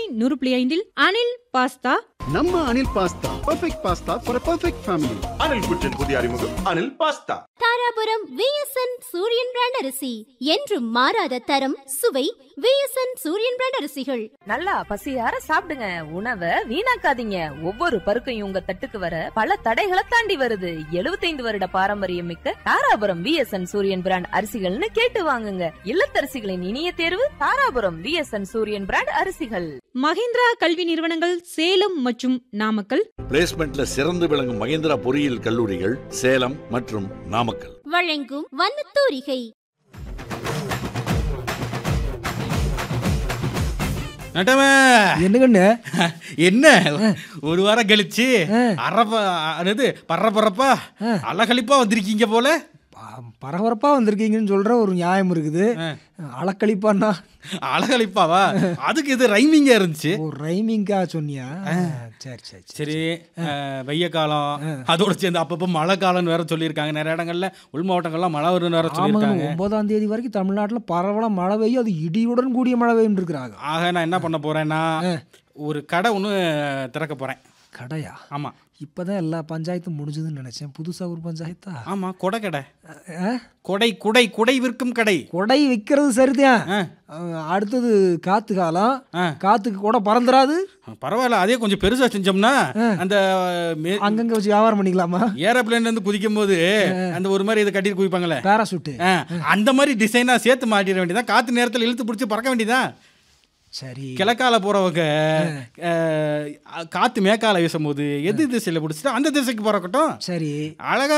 நூறு புள்ளி ஐந்தில் அனில் பாஸ்தா நம்ம Anil pasta perfect pasta for perfect family Anil kitchen புதிய அறிமுகம் Anil pasta Dharapuram V S N Suriyan brand அரிசி என்றும் மாறாத தரம் சுவை விஎஸ்என் சூரியன் பிராண்ட் அரிசிகள் நல்லா பசியார சாப்பிடுங்க உணவை வீணாக்காதீங்க ஒவ்வொரு பருக்கையும் உங்க தட்டுக்கு வர பல தடைகளை தாண்டி வருது 75 வருட பாரம்பரியம் மிக்க தாராபுரம் விஎஸ்என் சூரியன் பிராண்ட் அரிசிகள்னு கேட்டு வாங்குங்க இல்லத்தரசிகளின் இனிய தேர்வு தாராபுரம் விஎஸ்என் சூரியன் பிராண்ட் அரிசிகள் மஹிந்திரா கல்வி நிறுவனங்கள் சேலம் மற்றும் நாமக்கல் பிளேஸ்மெண்ட்ல சிறந்து விளங்கும் மகேந்திரா பொறியியல் கல்லூரிகள் சேலம் மற்றும் நாமக்கல் வழங்கும் வண்ணத்தூரிகை நட்டமே என்ன கண்ணு என்ன ஒரு வாரம் கழிச்சு அரப்ப அது பர்ற பறப்பா அலகழிப்பா வந்திருக்கீங்க போல ப- பரபரப்பா வந்திருக்கீங்கன்னு சொல்ற ஒரு நியாயம் இருக்குது அளக்களிப்பான்னா அலகழிப்பாவா அதுக்கு இது ரைமிங்கா இருந்துச்சு ஒரு ரைமிங்கா சொன்னியா சரி சரி சரி சரி அஹ், வெய்ய காலம் அதோட சேர்ந்து அப்பப்போ மழை காலம்னு வேற சொல்லியிருக்காங்க நிறைய இடங்கள்ல உள் மாவட்டங்கள்லாம் மழை வரும்னு வேற ஆமாங்க சொல்லியிருக்காங்க ஒன்பதாம் தேதி வரைக்கும் தமிழ்நாட்டுல பரவலா மழை பெய்யும் அது இடியுடன் கூடிய மழை பெய்யும் இருக்கிறாங்க ஆக நான் என்ன பண்ண போறேன்னா ஒரு கடை ஒன்று திறக்க போறேன் கடையா ஆமா இப்பதான் எல்லா பஞ்சாயத்தும் முடிஞ்சதுன்னு நினைச்சேன் புதுசா ஒரு பஞ்சாயத்தா ஆமா கொடை கடை அஹ், கொடை குடை குடை விற்கும் கடை கொடை விற்கிறது சரிதான் ஆ. அஹ், அடுத்தது காத்து காலம் ஆ. காத்துக்கு கூட பறந்துடாது பரவாயில்ல அதே கொஞ்சம் பெருசா செஞ்சோம்னா அந்த மே- அங்கங்க வச்சு வியாபாரம் பண்ணிக்கலாமா ஏரோப்ளேன்ல இருந்து குதிக்கும் போது அந்த ஒரு மாதிரி இதை கட்டிட்டு குதிப்பாங்களே பேராசூட்டு ஆ, அந்த மாதிரி டிசைனா சேர்த்து மாட்டிட வேண்டியதான் காத்து நேரத்துல இழுத்து பிடிச்சி பறக்க வேண்டியதான் சரி கிழக்கால போறவங்க அஹ், காத்து மேக்கால வீசும்போது எது திசையில பிடிச்சிட்டோ அந்த திசைக்கு பறக்கட்டும் சரி அழகா